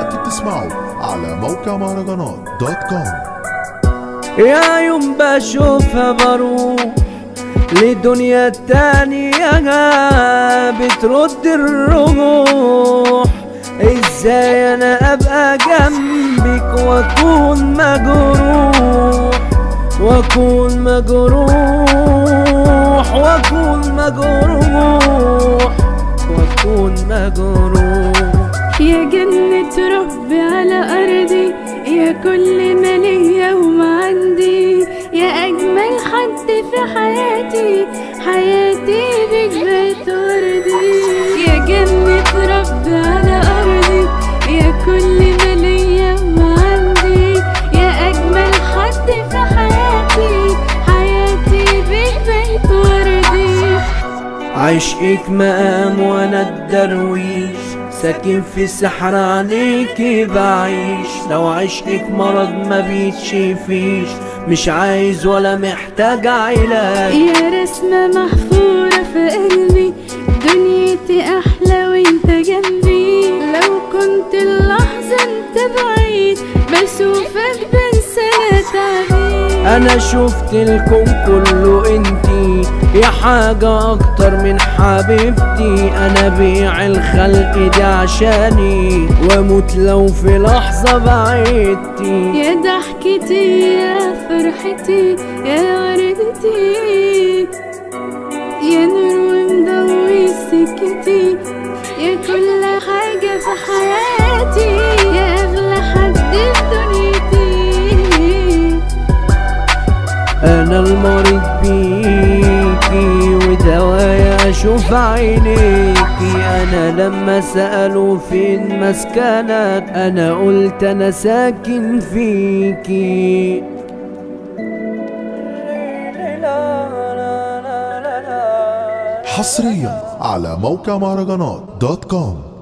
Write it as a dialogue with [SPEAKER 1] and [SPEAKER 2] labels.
[SPEAKER 1] دلوقتي بتسمعوا على موقع مهرجانات دوت كوم
[SPEAKER 2] يا يوم بشوفها بروح لدنيا تانية بترد الروح ازاي انا ابقى جنبك واكون مجروح واكون مجروح واكون مجروح واكون مجروح
[SPEAKER 3] يا جنة ربي على أرضي يا كل ما ليا وما عندي يا أجمل حد في حياتي حياتي بيك بقت وردي يا جنة ربي على أرضي يا كل ما ليا وما عندي يا أجمل حد في حياتي حياتي بيك بقت وردي
[SPEAKER 2] عشقك مقام وانا الدرويش ساكن في السحر عليكي بعيش لو عشقك مرض ما بيتشفيش مش عايز ولا محتاج علاج
[SPEAKER 3] يا رسمة محفورة في قلبي دنيتي أحلى وانت جنبي لو كنت اللحظة انت بعيد بشوفك بنسى لا تعبير
[SPEAKER 2] انا شفت الكون كله انتي يا حاجة اكتر من حبيبتي انا بيع الخلق دي عشاني واموت لو في لحظة بعدتي
[SPEAKER 3] يا ضحكتي يا فرحتي يا وردتي يا نور ومضوي سكتي يا كل حاجة في حياتي يا أغلى حد في دنيتي
[SPEAKER 2] انا المريض بيكي ودوايا اشوف عينيكي انا لما سألوا فين مسكنك انا قلت انا ساكن فيكي
[SPEAKER 1] حصريا على موقع مهرجانات دوت كوم